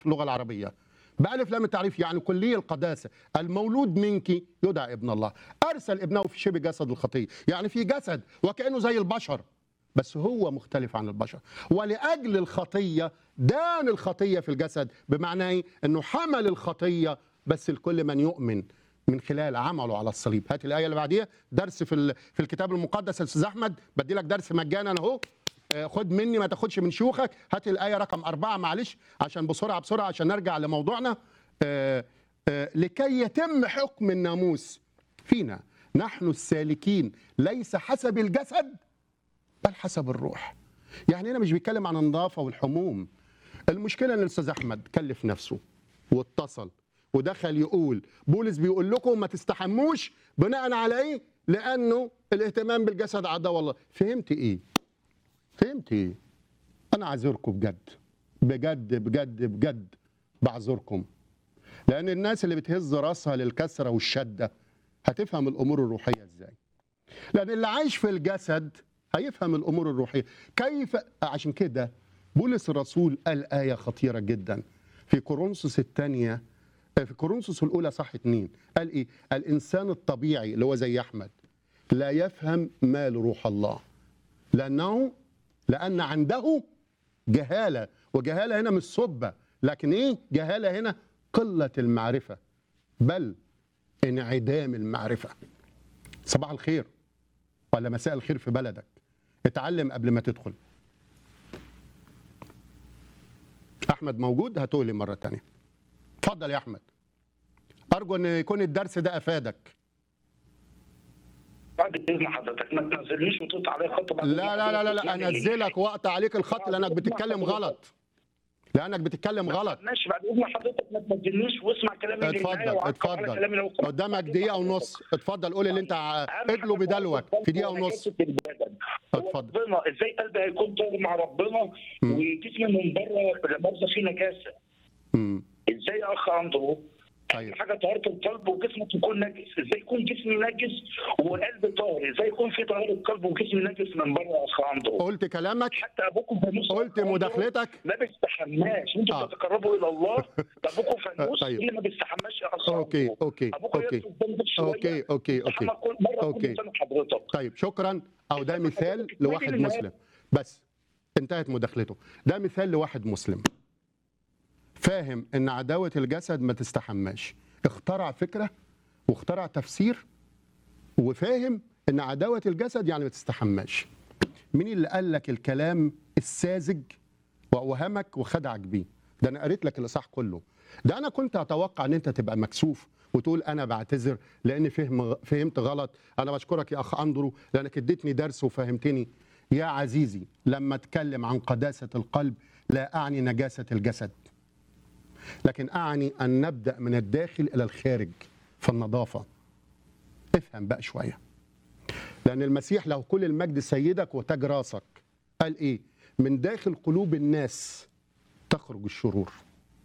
اللغه العربيه بألف لام التعريف يعني كلي القداسة المولود منك يدعى ابن الله أرسل ابنه في شبه جسد الخطية يعني في جسد وكأنه زي البشر بس هو مختلف عن البشر ولأجل الخطية دان الخطية في الجسد بمعنى إيه؟ أنه حمل الخطية بس الكل من يؤمن من خلال عمله على الصليب هات الآية اللي بعديها درس في, ال- في الكتاب المقدس يا أستاذ أحمد بدي لك درس مجانا أهو آه، خد مني ما تاخدش من شيوخك هات الآية رقم أربعة معلش عشان بسرعة بسرعة عشان نرجع لموضوعنا آه، آه، لكي يتم حكم الناموس فينا نحن السالكين ليس حسب الجسد بل حسب الروح يعني هنا مش بيتكلم عن النظافة والحموم المشكلة ان الاستاذ احمد كلف نفسه واتصل ودخل يقول بولس بيقول لكم ما تستحموش بناء على ايه لانه الاهتمام بالجسد عداوة الله فهمت ايه فهمت ايه انا اعذركم بجد بجد بجد بجد بعذركم لان الناس اللي بتهز راسها للكسره والشده هتفهم الامور الروحيه ازاي لان اللي عايش في الجسد هيفهم الامور الروحيه كيف عشان كده بولس الرسول قال ايه خطيره جدا في كورنثوس الثانيه في كورنثوس الاولى صح اتنين قال ايه الانسان الطبيعي اللي هو زي احمد لا يفهم ما لروح الله لانه لان عنده جهاله وجهاله هنا مش سبه لكن ايه جهاله هنا قله المعرفه بل انعدام المعرفه صباح الخير ولا مساء الخير في بلدك اتعلم قبل ما تدخل احمد موجود هتقولي مره تانية اتفضل يا احمد ارجو ان يكون الدرس ده افادك بعد اذن حضرتك ما تنزلنيش وتقطع عليا خط بعد لا لا لا لا, لا يعني انزلك واقطع عليك الخط لانك بتتكلم غلط لانك بتتكلم غلط ماشي بعد اذن حضرتك ما تنزلنيش واسمع كلامي اتفضل للنهاية وعقب على اتفضل كلامي لو سمحت. قدامك دقيقه ونص اتفضل قول اللي انت ع- ادلو بدلوك في دقيقه ونص اتفضل اتفضل. ربنا ازاي قلبي هيكون طاهر مع ربنا مم. وجسمي من بره لا مؤاخذه فيه نجاسه مم. ازاي يا اخ اندرو طيب حاجه طهاره القلب وجسمك يكون نجس ازاي يكون جسمي نجس وقلبي طاهر ازاي يكون في طهاره قلب وجسمي نجس من بره يا اخ اندرو قلت كلامك حتى ابوكم فانوس قلت مداخلتك ما بيستحماش انتوا آه. بتتقربوا الى الله ده ابوكم فانوس طيب. اللي ما بيستحماش يا اخ اوكي أندرو. اوكي ابوكم اوكي يدخل جنبك شوية، اوكي اوكي يستحمى اوكي كل مره أوكي. كل سنه حضرتك طيب شكرا او ده مثال حضرتك لواحد تقولي مسلم بس انتهت مداخلته ده مثال لواحد مسلم فاهم ان عداوه الجسد ما تستحماش اخترع فكره واخترع تفسير وفاهم ان عداوه الجسد يعني ما تستحماش مين اللي قال لك الكلام الساذج واوهمك وخدعك بيه ده انا قريت لك الاصحاح كله ده انا كنت اتوقع ان انت تبقى مكسوف وتقول انا بعتذر لان فهم فهمت غلط انا بشكرك يا اخ اندرو لانك اديتني درس وفهمتني يا عزيزي لما اتكلم عن قداسه القلب لا اعني نجاسه الجسد لكن اعني ان نبدا من الداخل الى الخارج في النظافه افهم بقى شويه لان المسيح له كل المجد سيدك وتاج راسك قال ايه من داخل قلوب الناس تخرج الشرور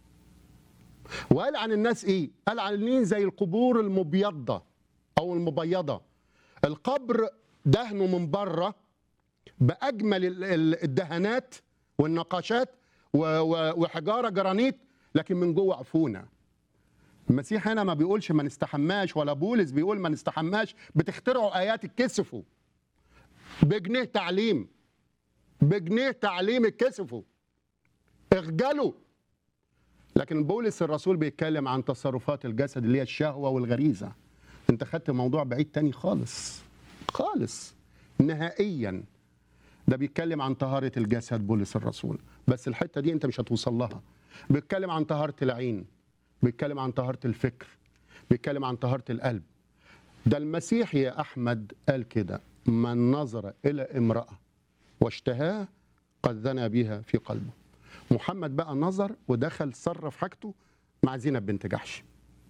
وقال عن الناس ايه قال عن النين زي القبور المبيضه او المبيضه القبر دهنه من بره باجمل ال- ال- الدهانات والنقاشات و- و- وحجاره جرانيت لكن من جوه عفونه المسيح هنا ما بيقولش ما نستحماش ولا بولس بيقول ما نستحماش بتخترعوا ايات اتكسفوا بجنيه تعليم بجنيه تعليم اتكسفوا اخجلوا لكن بولس الرسول بيتكلم عن تصرفات الجسد اللي هي الشهوه والغريزه انت خدت موضوع بعيد تاني خالص خالص نهائيا ده بيتكلم عن طهاره الجسد بولس الرسول بس الحته دي انت مش هتوصل لها بيتكلم عن طهاره العين بيتكلم عن طهاره الفكر بيتكلم عن طهاره القلب ده المسيح يا احمد قال كده من نظر الى امراه واشتهاها قد زنى بها في قلبه محمد بقى نظر ودخل صرف حاجته مع زينب بنت جحش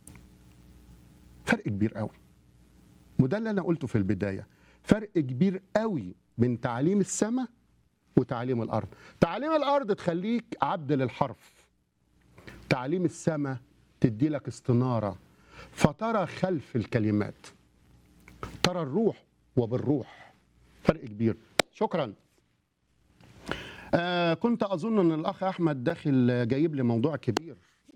فرق كبير قوي وده اللي انا قلته في البدايه فرق كبير قوي بين تعليم السماء وتعليم الارض تعليم الارض تخليك عبد للحرف تعليم السماء تدي لك استناره فترى خلف الكلمات ترى الروح وبالروح فرق كبير شكرا آه كنت اظن ان الاخ احمد داخل جايب لي موضوع كبير